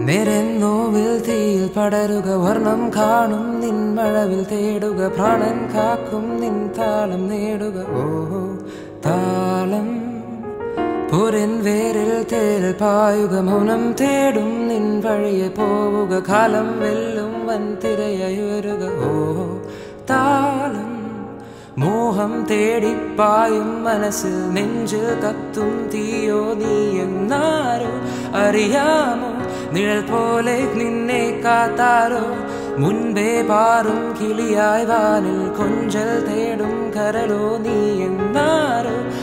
നിരന്നോവിൽ തീയിൽ പടരുക വർണ്ണം കാണും നിൻ മഴവിൽ തേടുക പ്രാണൻ കാക്കും നിൻ താളം നേടുക ഓഹോ താളം പുരൻ വേരിൽ തേൽ പായുക മൗനം തേടും നിൻ വഴിയെ പോവുക കാലം വെല്ലും വൻ തിരയുരുക ഓഹോ താളം മോഹം തേടിപ്പായും മനസ്സിൽ നെഞ്ചിൽ കത്തും തീയോ നീ എന്നാരോ അറിയാമോ നിഴൽ പോലെ നിന്നെ കാത്താരോ മുൻപേ പാറും കിളിയായി വാനിൽ കൊഞ്ചൽ തേടും കരളോ നീ എന്നാരോ